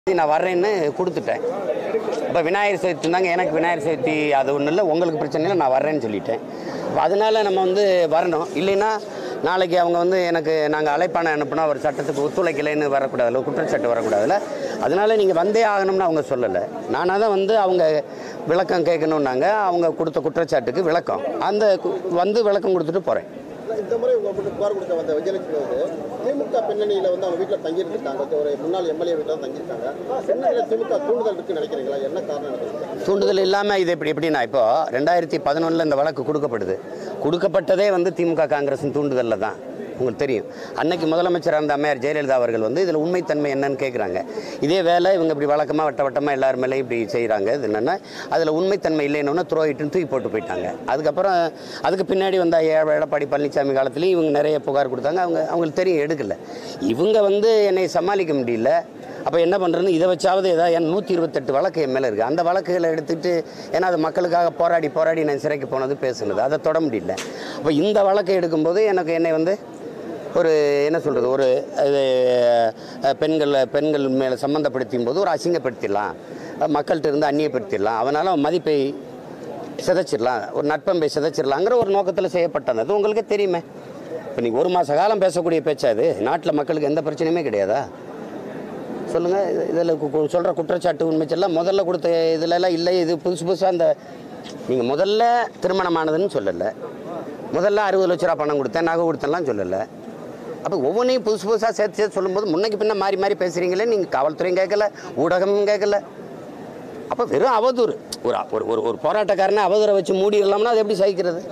நான் வர்றேன்னு கொடுத்துட்டேன் இப்போ விநாயகர் சதுர்த்தி இருந்தாங்க எனக்கு விநாயகர் சதுர்த்தி அது ஒன்றும் இல்லை உங்களுக்கு பிரச்சனை இல்லை நான் வர்றேன்னு சொல்லிட்டேன் அப்ப அதனால நம்ம வந்து வரணும் இல்லைன்னா நாளைக்கு அவங்க வந்து எனக்கு நாங்கள் அழைப்பானை அனுப்புனா ஒரு சட்டத்துக்கு ஒத்துழைக்கலைன்னு வரக்கூடாதுல்ல குற்றச்சாட்டு வரக்கூடாதுல்ல அதனால நீங்கள் வந்தே ஆகணும்னு அவங்க சொல்லலை நானாக தான் வந்து அவங்க விளக்கம் கேட்கணுன்னாங்க அவங்க கொடுத்த குற்றச்சாட்டுக்கு விளக்கம் அந்த கு- வந்து விளக்கம் கொடுத்துட்டு போகிறேன் இந்த முறை உங்க வீட்டுக்கு புகார் கொடுக்க வந்த விஜயலட்சுமி வந்து திமுக பின்னணியில வந்து அவங்க வீட்டில் தங்கியிருக்காங்க ஒரு முன்னாள் எம்எல்ஏ வீட்டில் தங்கியிருக்காங்க பின்னணியில் திமுக தூண்டுதல் இருக்குன்னு நினைக்கிறீங்களா என்ன காரணம் நினைக்கிறீங்க தூண்டுதல் இல்லாமல் இது எப்படி எப்படின்னா இப்போ ரெண்டாயிரத்தி பதினொன்றில் இந்த வழக்கு கொடுக்கப்படுது கொடுக்கப்பட்டதே வந்து திமுக காங்கிரஸின் தூண்டுதலில் தான் உங்களுக்கு தெரியும் அன்னைக்கு முதலமைச்சர் அந்த அம்மையார் ஜெயலலிதா அவர்கள் வந்து இதில் உண்மைத்தன்மை என்னன்னு கேட்குறாங்க இதே வேலை இவங்க இப்படி வழக்கமாக வட்ட வட்டமாக எல்லார் மேலேயும் இப்படி செய்கிறாங்க இது என்னென்னா அதில் உண்மைத்தன்மை இல்லைன்னு த்ரோயிட்டுன்னு தூக்கி போட்டு போயிட்டாங்க அதுக்கப்புறம் அதுக்கு பின்னாடி வந்த ஐயா எடப்பாடி பழனிசாமி காலத்துலேயும் இவங்க நிறைய புகார் கொடுத்தாங்க அவங்க அவங்களுக்கு தெரியும் எடுக்கல இவங்க வந்து என்னை சமாளிக்க முடியல அப்போ என்ன பண்ணுறதுன்னு இதை வச்சாவது ஏதாவது என் நூற்றி இருபத்தெட்டு வழக்கு என் மேலே இருக்குது அந்த வழக்குகளை எடுத்துகிட்டு ஏன்னா அது மக்களுக்காக போராடி போராடி நான் சிறைக்கு போனது பேசுனது அதை தொட முடியல அப்போ இந்த வழக்கை எடுக்கும்போது எனக்கு என்னை வந்து ஒரு என்ன சொல்கிறது ஒரு இது அஹ், பெண்கள் பெண்கள் மேலே சம்மந்தப்படுத்தும் போது ஒரு அசிங்கப்படுத்திடலாம் அஹ், மக்கள்கிட்ட இருந்து அந்நியப்படுத்திடலாம் அதனால் மதிப்பை சிதைச்சிடலாம் ஒரு நட்பம்பை சிதைச்சிடலாங்கிற ஒரு நோக்கத்தில் செய்யப்பட்டது அது உங்களுக்கே தெரியுமே இப்போ நீங்கள் ஒரு மாத காலம் பேசக்கூடிய பேச்சா அது நாட்டில் மக்களுக்கு எந்த பிரச்சனையுமே கிடையாதா சொல்லுங்கள் இதில் சொல்கிற குற்றச்சாட்டு உண்மைச்செல்லாம் முதல்ல கொடுத்த இதுலலாம் இல்லை இது புதுசு புதுசாக அந்த நீங்கள் முதல்ல திருமணமானதுன்னு சொல்லலை முதல்ல அறுபது லட்ச ரூபா பணம் கொடுத்தேன் நகை கொடுத்தேன்லாம் சொல்லலை அப்போ ஒவ்வொன்றையும் புதுசு புதுசாக சேர்த்து சேர்த்து சொல்லும்போது முன்னைக்கு பின்ன மாறி மாறி பேசுகிறீங்களே நீங்கள் காவல்துறையும் கேட்கல ஊடகமும் கேட்கல அப்போ வெறும் அவதூறு ஒரு ஒரு ஒரு ஒரு போராட்டக்காரனை அவதூறை வச்சு மூடிடலாம்னா அது எப்படி சகிக்கிறது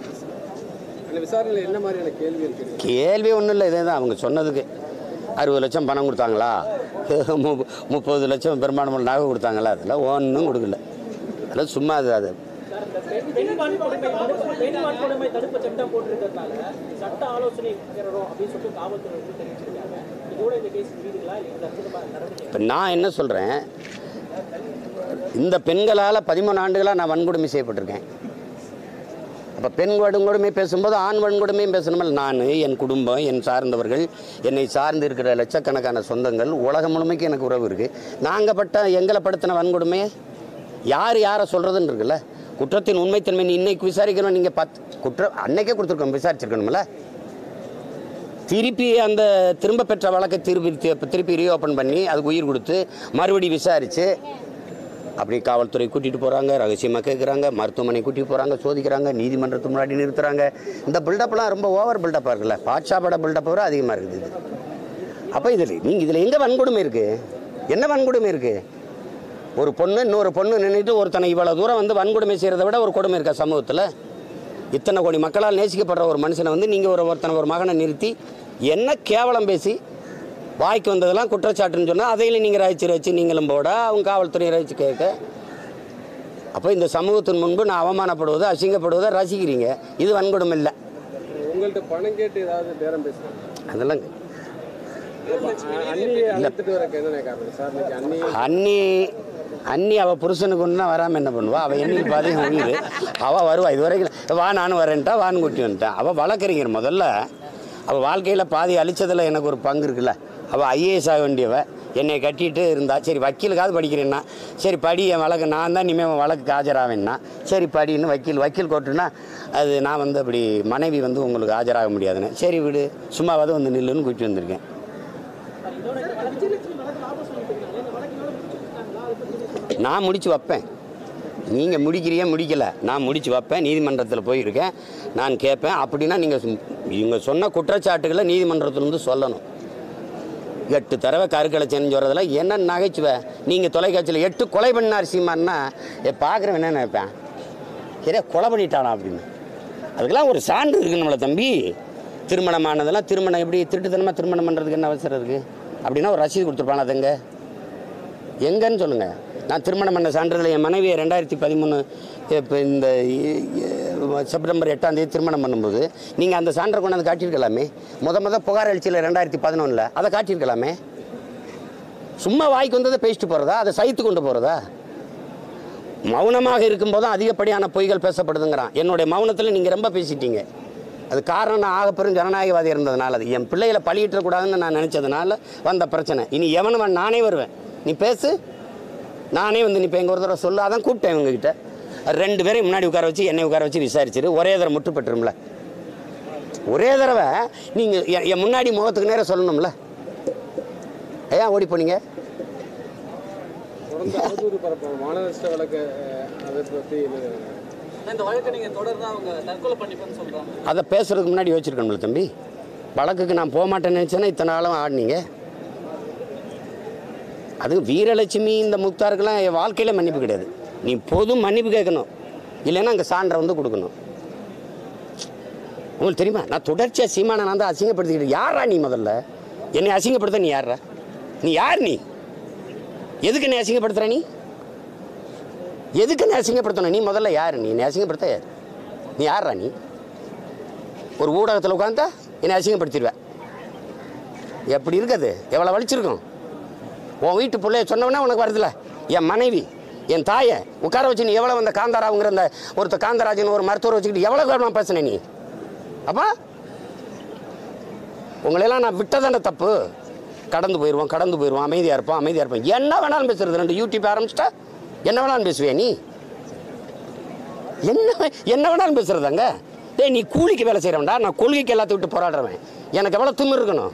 அந்த விசாரணையில் என்ன மாதிரியான கேள்வி இருக்கு கேள்வி ஒன்றும் இல்லை இதே தான் அவங்க சொன்னதுக்கு அறுபது லட்சம் பணம் கொடுத்தாங்களா மு- முப்பது லட்சம் பெரும்பான்மை நகை கொடுத்தாங்களா அதெல்லாம் ஒன்றும் கொடுக்கல அதெல்லாம் சும்மா அது அது பெண்பான் கொடுமை தடுப்பு பெண்பான் கொடுமை தடுப்பு சட்டம் போட்டிருக்கிறதுனால சட்ட ஆலோசனை பெறணும் அப்படின்னு சொல்லிட்டு காவல்துறை வந்து தெரிவிச்சிருக்காங்க இதோட இந்த கேஸ் முடியுதுங்களா இல்லை இந்த அடுத்த நடவடிக்கை இப்போ நான் என்ன சொல்கிறேன் இந்த பெண்களால் பதிமூணு ஆண்டுகளாக நான் வன்கொடுமை செய்யப்பட்டிருக்கேன் அப்போ பெண் வன்கொடுமை பேசும்போது ஆண் வன்கொடுமையும் பேசணுமல் நான் என் குடும்பம் என் சார்ந்தவர்கள் என்னை சார்ந்து இருக்கிற லட்சக்கணக்கான சொந்தங்கள் உலகம் முழுமைக்கு எனக்கு உறவு இருக்குது நாங்கள் பட்ட எங்களை படுத்தின வன்கொடுமையை யார் யாரை சொல்கிறதுன்னு இருக்குல்ல குற்றத்தின் உண்மைத்தன்மை நீ இன்னைக்கு விசாரிக்கணும் நீங்கள் பத் குற்றம் அன்னைக்கே கொடுத்துருக்கோம் விசாரிச்சிருக்கணும்ல திருப்பி அந்த திரும்ப பெற்ற வழக்கை திருப்பி தி- திருப்பி ரீஓப்பன் பண்ணி அதுக்கு உயிர் கொடுத்து மறுபடி விசாரித்து அப்படி காவல்துறை கூட்டிகிட்டு போகிறாங்க ரகசியமாக கேட்குறாங்க மருத்துவமனை கூட்டிகிட்டு போகிறாங்க சோதிக்கிறாங்க நீதிமன்றத்துக்கு முன்னாடி நிறுத்துறாங்க இந்த பில்டப்லாம் ரொம்ப ஓவர் பில்டப்பாக இருக்குல்ல பாட்ஷா பட பில்டப்பை விட அதிகமாக இருக்குது இது அப்போ இதில் நீங்கள் இதில் எங்கே வன்கொடுமை இருக்குது என்ன வன்கொடுமை இருக்குது ஒரு பொண்ணு இன்னொரு பொண்ணு நின்றுட்டு ஒருத்தனை இவ்வளோ தூரம் வந்து வன்கொடுமை செய்கிறத விட ஒரு கொடுமை இருக்கா சமூகத்தில் இத்தனை கோடி மக்களால் நேசிக்கப்படுற ஒரு மனுஷனை வந்து நீங்கள் ஒரு ஒருத்தனை ஒரு மகனை நிறுத்தி என்ன கேவலம் பேசி வாய்க்கு வந்ததெல்லாம் குற்றச்சாட்டுன்னு சொன்னால் அதையில நீங்கள் ரசிச்சு ரசிச்சு நீங்களும் போட அவங்க காவல்துறை ரசிச்சு கேட்க அப்போ இந்த சமூகத்தின் முன்பு நான் அவமானப்படுவதை அசிங்கப்படுவதை ரசிக்கிறீங்க இது வன்கொடுமை இல்லை உங்கள்கிட்ட பணம் கேட்டு ஏதாவது பேரம் பேசுறாங்க அதெல்லாம் அண்ணியை அழைத்துட்டு வரக்கு என்ன காரணம் விசாரணைக்கு அண்ணி அண்ணி அண்ணி அவள் புருஷனுக்கு ஒன்றா வராமல் என்ன பண்ணுவா அவள் எண்ணிக்கு பாதையும் உயிர் அவள் வருவா இது வரைக்கும் வா நானும் வரேன்ட்டா வான்னு கூட்டி வந்துட்டான் அவள் வழக்கறிஞர் முதல்ல அவள் வாழ்க்கையில் பாதி அழிச்சதில் எனக்கு ஒரு பங்கு இருக்குல்ல அவள் ஐஏஎஸ் ஆக வேண்டியவ என்னை கட்டிட்டு இருந்தா சரி வக்கீலுக்காவது படிக்கிறேன்னா சரி படி என் வழக்கு நான் தான் இனிமேல் வழக்கு ஆஜராவேன்னா சரி படின்னு வக்கீல் வக்கீல் கோர்ட்டுனா அது நான் வந்து அப்படி மனைவி வந்து உங்களுக்கு ஆஜராக முடியாதுன்னு சரி விடு சும்மாவது வந்து நில்லுன்னு கூட்டி வந்திருக்கேன் இதோட இந்த விஜயலட்சுமி வழக்கு வாபஸ் வாங்கிட்டீங்களா இந்த வழக்கு இதோட முடிச்சுட்டாங்களா அதை பற்றி நான் முடித்து வைப்பேன் நீங்கள் முடிக்கிறிய முடிக்கல நான் முடித்து வைப்பேன் நீதிமன்றத்தில் போயிருக்கேன் நான் கேட்பேன் அப்படின்னா நீங்கள் இவங்க சொன்ன குற்றச்சாட்டுகளை நீதிமன்றத்தில் வந்து சொல்லணும் எட்டு தடவை கருக்களை செஞ்சு வரதில் என்ன நகைச்சுவை நீங்கள் தொலைக்காட்சியில் எட்டு கொலை பண்ணார் சீமான்னா ஏ பார்க்குறவன் என்ன நினைப்பேன் சரியா கொலை பண்ணிட்டானா அப்படின்னு அதுக்கெல்லாம் ஒரு சான்று இருக்கு நம்மளை தம்பி திருமணமானதெல்லாம் திருமணம் எப்படி திருட்டுத்தனமாக திருமணம் பண்ணுறதுக்கு என்ன அவசரம் இருக்குது அப்படின்னா ஒரு ரசீது கொடுத்துருப்பானா அதுங்க எங்கன்னு சொல்லுங்கள் நான் திருமணம் பண்ண சான்றிதழ் என் மனைவியை ரெண்டாயிரத்தி பதிமூணு இப்போ இந்த இ- இ- செப்டம்பர் எட்டாம் தேதி திருமணம் பண்ணும்போது நீங்கள் அந்த சான்றை கொண்டாந்து காட்டியிருக்கலாமே முத முத புகார் அளிச்சியில் ரெண்டாயிரத்தி பதினொன்றில் அதை காட்டியிருக்கலாமே சும்மா வாய்க்கு வந்ததை பேசிட்டு போகிறதா அதை சைத்து கொண்டு போகிறதா மௌனமாக இருக்கும்போதும் அதிகப்படியான பொய்கள் பேசப்படுதுங்கிறான் என்னுடைய மௌனத்தில் நீங்கள் ரொம்ப பேசிட்டீங்க அது காரணம் நான் ஆகப்பெரும் ஜனநாயகவாதி இருந்ததுனால அது என் பிள்ளைகளை பழியிட்டக்கூடாதுன்னு நான் நினச்சதுனால வந்த பிரச்சனை இனி எவனுவன் நானே வருவேன் நீ பேசு நானே வந்து நீ இப்போ எங்கள் ஒரு தடவை சொல்லு அதான் கூப்பிட்டேன் இவங்ககிட்ட ரெண்டு பேரையும் முன்னாடி உட்கார வச்சு என்னை உட்கார வச்சு விசாரிச்சிரு ஒரே தடவை முட்டுப்பட்டுரும்ல ஒரே தடவை நீங்கள் என் முன்னாடி முகத்துக்கு நேரம் சொல்லணும்ல ஏன் ஓடி போனீங்க தொடர்ந்து அவதூறு பரப்பும் மாநகராட்சி வழக்கு அஹ், அதை பற்றி என்ன இந்த வழக்கை நீங்க தொடர்ந்து அவங்க தற்கொலை பண்ணிப்பேன்னு சொல்றாங்க அதை பேசுறதுக்கு முன்னாடி யோசிச்சிருக்கணும்ல தம்பி வழக்குக்கு நான் போக மாட்டேன்னு நினச்சேன்னா இத்தனை நாளும் ஆடினீங்க அது வீரலட்சுமி இந்த முக்தாருக்கெல்லாம் என் வாழ்க்கையில் மன்னிப்பு கிடையாது நீ பொது மன்னிப்பு கேட்கணும் இல்லைன்னா அங்கே சான்றை வந்து கொடுக்கணும் உங்களுக்கு தெரியுமா நான் தொடர்ச்சியாக சீமானை நான் தான் அசிங்கப்படுத்திக்கிட்டு யாரா நீ முதல்ல என்னை அசிங்கப்படுத்த நீ யாரா நீ யார் நீ எதுக்கு நீ அசிங்கப்படுத்துற நீ எதுக்கு நீ அசிங்கப்படுத்தணும் நீ முதல்ல யார் நீ நீ அசிங்கப்படுத்த யார் நீ யாரா நீ ஒரு ஊடகத்தில் உட்காந்தா என்னை அசிங்கப்படுத்திடுவேன் எப்படி இருக்குது எவ்வளோ வலிச்சிருக்கும் உன் வீட்டு பிள்ளைய சொன்னவொன்னே உனக்கு வருதுல என் மனைவி என் தாயை உட்கார வச்சு நீ எவ்வளோ அந்த காந்தாராவுங்கிற அந்த ஒருத்த காந்தராஜன் ஒரு மருத்துவர் வச்சுக்கிட்டு எவ்வளோ கவனம் பேசுன நீ அப்பா உங்களையெல்லாம் நான் விட்டதான தப்பு கடந்து போயிடுவோம் கடந்து போயிடுவோம் அமைதியாக இருப்போம் அமைதியாக இருப்போம் என்ன வேணாலும் பேசுறது ரெண்டு யூடியூப் ஆரம்பிச்சிட்டா என்ன வேணாலும் பேசுவியா நீ என்ன என்ன வேணாலும் பேசுறதாங்க டேய் நீ கூலிக்கு வேலை செய்கிறவன்டா நான் கொள்கைக்கு எல்லாத்தையும் விட்டு போராடுறவன் எனக்கு எவ்வளோ திமிரு இருக்கணும்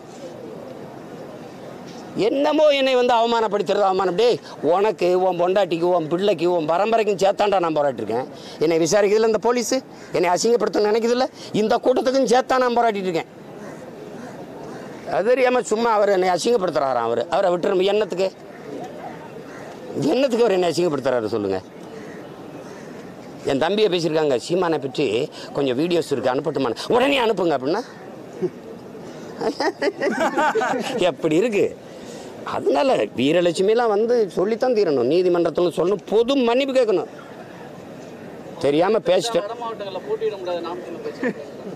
என்னமோ என்னை வந்து அவமானப்படுத்துறது அவமானம் டேய் உனக்கு உன் பொண்டாட்டிக்கு உன் பிள்ளைக்கு உன் பரம்பரைக்கும் சேர்த்தாண்டா நான் போராட்டிருக்கேன் என்னை விசாரிக்கிறதுல இந்த போலீஸு என்னை அசிங்கப்படுத்த நினைக்கிறதில்ல இந்த கூட்டத்துக்கும் சேர்த்தா நான் போராட்டிட்டு இருக்கேன் அது தெரியாமல் சும்மா அவர் என்னை அசிங்கப்படுத்துறாராம் அவர் அவரை விட்டுரும் என்னத்துக்கு என்னத்துக்கு அவர் என்னை அசிங்கப்படுத்துறாரு சொல்லுங்கள் என் தம்பியை பேசியிருக்காங்க சீமானை பற்றி கொஞ்சம் வீடியோஸ் இருக்கு அனுப்பட்டுமான உடனே அனுப்புங்க அப்படின்னா எப்படி இருக்கு அதனால வீரலட்சுமிலாம் வந்து சொல்லித்தான் தீரணும் நீதிமன்றத்தில் சொல்லணும் பொது மன்னிப்பு கேட்கணும் தெரியாம பேசிட்டேன் வட மாவட்டங்களில் போட்டியிட முடியாத நாமக்கல் பேச்சு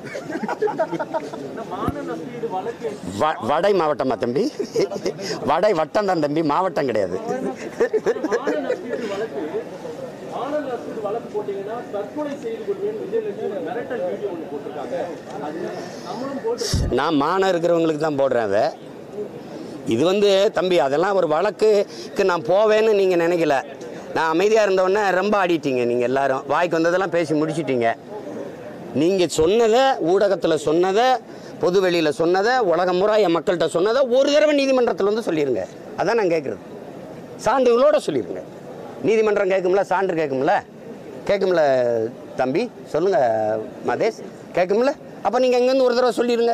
வ- வடை மாவட்டமா தம்பி வடை வட்டம் தான் தம்பி மாவட்டம் கிடையாது ஆனந்த் நஸ்ரீத் வழக்கு போட்டீங்கன்னா தற்கொலை செய்து கொள்வேன் விஜயலட்சுமி மிரட்டல் வீடியோ ஒன்று போட்டிருக்காங்க அது நம்மளும் போட்டு நான் மானம் இருக்கிறவங்களுக்கு தான் போடுறேன் அதை இது வந்து தம்பி அதெல்லாம் ஒரு வழக்குக்கு நான் போவேன்னு நீங்கள் நினைக்கல நான் அமைதியாக இருந்தவொடனே ரொம்ப ஆடிட்டீங்க நீங்கள் எல்லாரும் வாய்க்கு வந்ததெல்லாம் பேசி முடிச்சிட்டீங்க நீங்கள் சொன்னதை ஊடகத்தில் சொன்னதை பொது வெளியில் சொன்னதை உலகம் முறை என் மக்கள்கிட்ட சொன்னதை ஒரு தடவை நீதிமன்றத்தில் வந்து சொல்லிடுங்க அதான் நான் கேட்குறது சான்றுகளோட சொல்லிடுங்க நீதிமன்றம் கேட்கும்ல சான்று கேட்கும்ல கேட்கும்ல தம்பி சொல்லுங்கள் மதேஷ் கேட்கும்ல அப்போ நீங்கள் இங்கேருந்து ஒரு தடவை சொல்லிடுங்க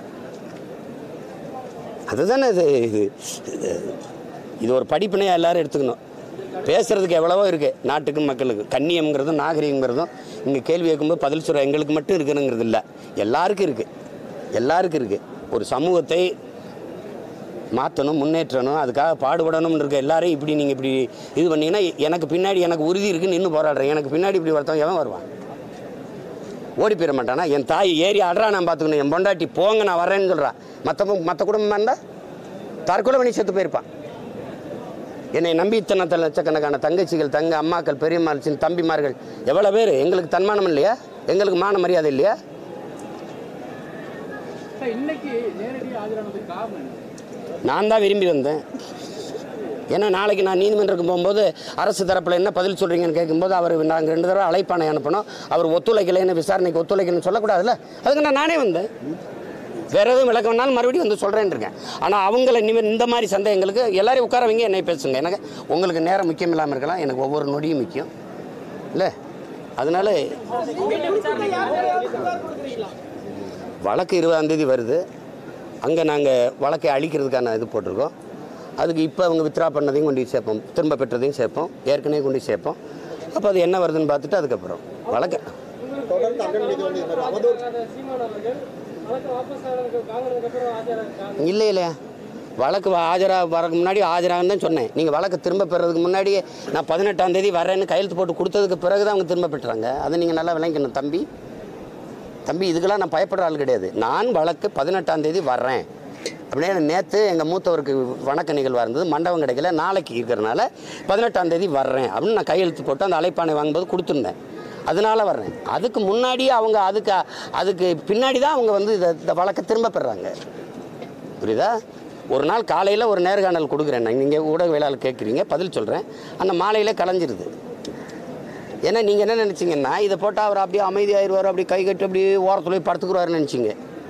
அதுதானே இது இது இது- இது ஒரு படிப்பினையாக எல்லாரும் எடுத்துக்கணும் பேசுறதுக்கு எவ்வளவோ இருக்குது நாட்டுக்கும் மக்களுக்கும் கண்ணியம்ங்கிறதும் நாகரிகங்கிறதும் இங்கே கேள்வி கேட்கும்போது பதில் சொல்கிற எங்களுக்கு மட்டும் இருக்குனுங்கிறது இல்லை எல்லாருக்கும் இருக்குது எல்லாருக்கும் இருக்குது ஒரு சமூகத்தை மாற்றணும் முன்னேற்றணும் அதுக்காக பாடுபடணும்னு இருக்க எல்லாரையும் இப்படி நீங்கள் இப்படி இது பண்ணீங்கன்னா எனக்கு பின்னாடி எனக்கு உறுதி இருக்குன்னு நின்று போராடுறேன் எனக்கு பின்னாடி இப்படி ஒருத்தன் எவன் வருவான் ஓடி போயிட மாட்டானா என் தாய் ஏறி அட்றா நான் பார்த்துக்கணும் என் பொண்டாட்டி போங்க நான் வரேன்னு சொல்கிறான் மற்ற மற்ற குடும்பமாக இருந்தால் தற்கொலை பண்ணி செத்து போயிருப்பான் என்னை நம்பி இத்தனை த- லட்சக்கணக்கான தங்கச்சிகள் தங்க அம்மாக்கள் பெரியம்மாள் சின்ன தம்பிமார்கள் எவ்வளோ பேர் எங்களுக்கு தன்மானம் இல்லையா எங்களுக்கு மான மரியாதை இல்லையா இன்னைக்கு நேரடியாக ஆஜரானதுக்கு காரணம் என்ன? நான் தான் விரும்பி வந்தேன் ஏன்னா நாளைக்கு நான் நீதிமன்றத்துக்கு போகும்போது அரசு தரப்பில் என்ன பதில் சொல்கிறீங்கன்னு கேட்கும்போது அவர் நாங்கள் ரெண்டு தடவை அழைப்பானை அனுப்பணும் அவர் ஒத்துழைக்கலைன்னு விசாரணைக்கு ஒத்துழைக்கணும்னு சொல்லக்கூடாதுல்ல அதுக்கு நான் நானே வந்தேன் வேற எதுவும் விளக்க வேணாலும் மறுபடியும் வந்து சொல்கிறேன்னு இருக்கேன் ஆனால் அவங்கள இனிமேல் இந்த மாதிரி சந்தேகங்களுக்கு எல்லாரையும் உட்கார வைங்க என்னை பேசுங்க எனக்கு உங்களுக்கு நேரம் முக்கியம் இல்லாமல் இருக்கலாம் எனக்கு ஒவ்வொரு நொடியும் முக்கியம் இல்லை அதனால வழக்கு இருபதாம் தேதி வருது அங்கே நாங்கள் வழக்கை அழிக்கிறதுக்கான இது போட்டிருக்கோம் அதுக்கு இப்போ அவங்க வித்ரா பண்ணதையும் கொண்டு போய் சேர்ப்போம் திரும்ப பெற்றதையும் சேர்ப்போம் ஏற்கனவே கொண்டு போய் சேர்ப்போம் அப்போ அது என்ன வருதுன்னு பார்த்துட்டு அதுக்கப்புறம் வழக்கு தொடர்ந்து அண்ணன் மீது வந்து இந்த அவதூறு சீமானவர்கள் வழக்கு வாபஸ் ஆனதுக்கு வாங்கினதுக்கு அப்புறம் ஆஜராக இல்லை இல்லையா வழக்கு ஆஜராக வரக்கு முன்னாடி ஆஜராகன்னு தான் சொன்னேன் நீங்கள் வழக்கு திரும்ப பெறதுக்கு முன்னாடியே நான் பதினெட்டாம் தேதி வரேன்னு கையெழுத்து போட்டு கொடுத்ததுக்கு பிறகு தான் அவங்க திரும்ப பெற்றாங்க அதை நீங்கள் நல்லா விளங்கிக்கணும் தம்பி தம்பி இதுக்கெல்லாம் நான் பயப்படுற ஆள் கிடையாது நான் வழக்கு பதினெட்டாம் தேதி வர்றேன் அப்படியே நேற்று எங்கள் மூத்தவருக்கு வணக்க நிகழ்வாக இருந்தது மண்டபம் கிடைக்கல நாளைக்கு இருக்கிறனால பதினெட்டாம் தேதி வர்றேன் அப்படின்னு நான் கையெழுத்து போட்டு அந்த அழைப்பானை வாங்கும்போது கொடுத்துருந்தேன் அதனால வர்றேன் அதுக்கு முன்னாடியே அவங்க அதுக்கு அதுக்கு பின்னாடி தான் அவங்க வந்து இதை இந்த வழக்கை திரும்ப பெறுறாங்க புரியுதா ஒரு நாள் காலையில் ஒரு நேர்காணல் கொடுக்குறேன் நீங்கள் ஊடகவியலாளர் கேட்குறீங்க பதில் சொல்கிறேன் அந்த மாலையில் கலைஞ்சிருது ஏன்னா நீங்கள் என்ன நினச்சிங்கன்னா இதை போட்டால் அவர் அப்படியே அமைதியாயிருவார் அப்படி கை கட்டி அப்படியே ஓரத்துல போய் படுத்துக்குருவாருன்னு நினச்சிங்க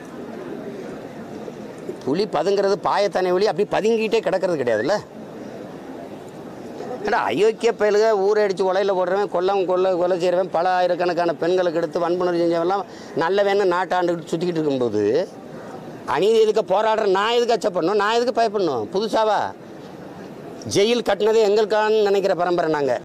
புலி பதுங்கிறது பாயத்தானே ஒளி அப்படி பதுங்கிட்டே கிடக்கிறது கிடையாதுல்ல ஏன்னா அயோக்கிய பயலுக ஊரை அடித்து உலையில் போடுறவன் கொல்லம் கொல்ல கொலை செய்கிறவன் பல ஆயிரக்கணக்கான பெண்களுக்கு எடுத்து வன்புணர்வு செஞ்சவன்லாம் நல்லவன்னு நாட்டாண்டுக்கிட்டு சுற்றிக்கிட்டு இருக்கும்போது அநீதி எதுக்கு போராடுற நான் எதுக்கு அச்சப்படணும் நான் எதுக்கு பயப்படணும் புதுசாவா ஜெயில் கட்டினதே எங்களுக்கான்னு நினைக்கிற பரம்பரை நாங்கள்